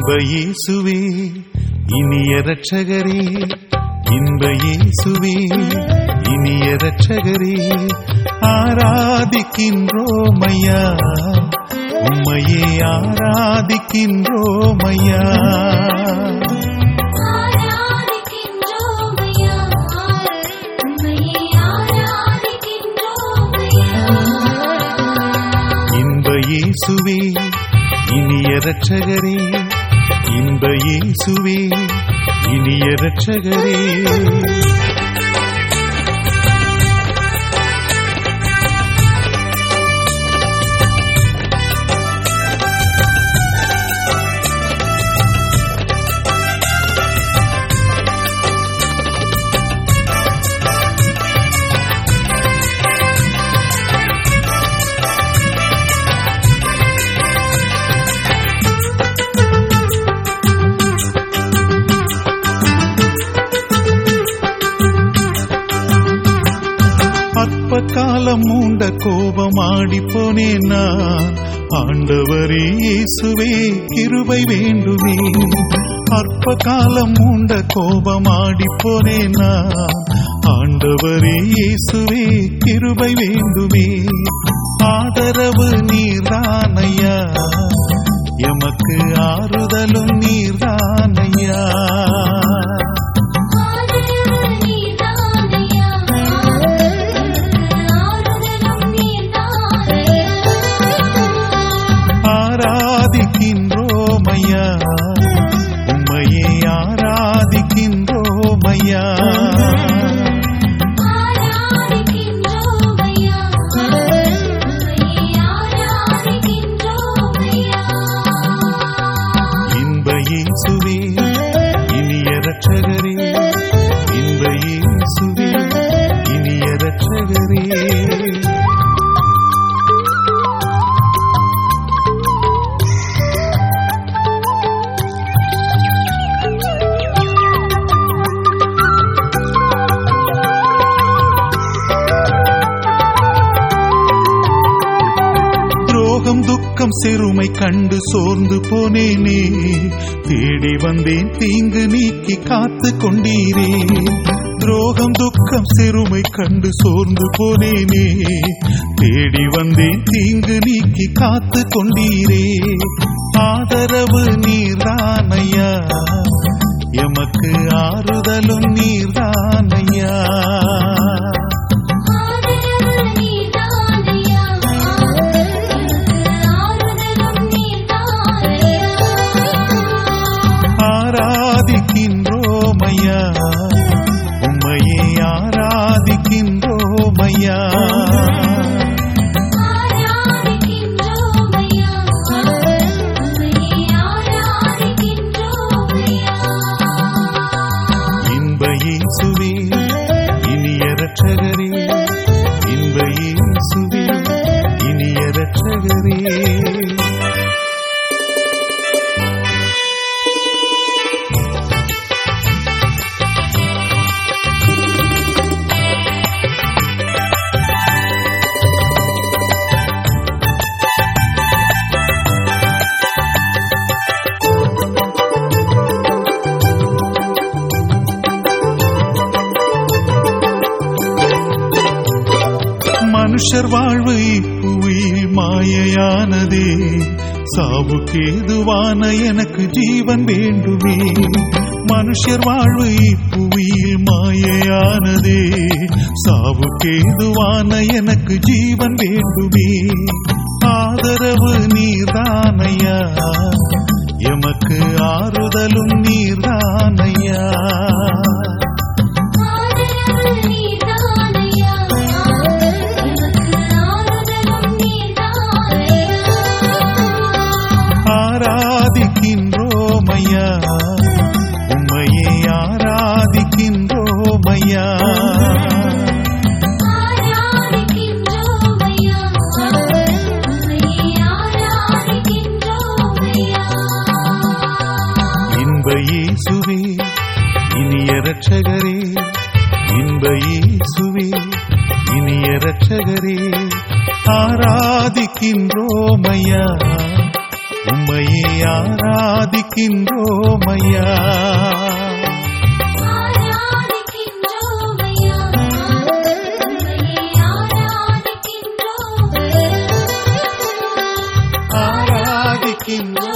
இன்ப இயேசுவே இனிய ரட்சகரே இன்ப இயேசுவே இனிய ரட்சகரே ஆராதிக்கின்றோமையா உம்மையே ஆராதிக்கின்றோமையா ஆராதிக்கின்றோமையா உம்மையே ஆராதிக்கின்றோமையா இன்ப இயேசுவே இனிய ரட்சகரே இன்ப இயேசுவே இனிய ரட்சகரே அற்ப காலம் மூண்ட கோபமாடி போனேன் நான் ஆண்டவரே இயேசுவே கிருபை வேண்டுமே அற்ப காலம் மூண்ட கோபமாடி போனேன் நான் ஆண்டவரே இயேசுவே கிருபை வேண்டுமே ஆதரவு நீர்தானையா எமக்கு ஆறுதலும் நீர்தானையா ஆதரவு நீதானையா ஆறுதலும் நீதானையா ஆராதிக்கின்றோமையா உம்மையே ஆராதிக்கின்றோமையா ஆராதிக்கின்றோமையா உம்மையே ஆராதிக்கின்றோமையா இன்ப இயேசுவே இனிய ரட்சகரே இன்ப இயேசுவே இனிய ரட்சகரே துரோகம் துக்கம் சிறுமை கண்டு சோர்ந்து போனேனே தேடி வந்தேன் தீங்கு நீக்கி காத்து கொண்டீரே துரோகம் துக்கம் சிறுமை கண்டு சோர்ந்து போனேனே தேடி வந்தேன் தீங்கு நீக்கி காத்து கொண்டீரே ஆதரவு நீர்தானையா எமக்கு ஆறுதலும் நீர்தானையா ஆதரவு நீதானையா ஆறுதலும் நீதானையா ஆராதிக்கின்றோமையா உம்மையே ஆராதிக்கின்றோமையா ஆராதிக்கின்றோமையா உம்மையே ஆராதிக்கின்றோமையா இன்ப இயேசுவே இனிய ரட்சகரே இன்ப இயேசுவே இனிய ரட்சகரே மனுஷர் வாழ்வு இப்புவியில் மாயையானதே சாவுக்கேதுவான எனக்கு ஜீவன் வேண்டுமே மனுஷர் வாழ்வு இப்புவியில் மாயையானதே சாவுக்கேதுவான எனக்கு ஜீவன் வேண்டுமே ஆதரவு நீர்தானையா எமக்கு ஆறுதலும் நீர்தானையா ஆதரவு நீதானையா எனக்கு ஆறுதலும் நீதானையா ஆராதிக்கின்றோமையா உம்மையே ஆராதிக்கின்றோமையா ஆராதிக்கின்றோமையா உம்மையே ஆராதிக்கின்றோமையா இன்ப இயேசுவே இனிய ரட்சகரே இன்ப இயேசுவே இனிய ரட்சகரே ஆராதிக்கின்றோமையா உம்மையே ஆராதிக்கின்றோம் ஐயா ஆராதிக்கின்றோம் ஐயா உம்மையே ஆராதிக்கின்றோம் ஆராதிக்கின்றோம்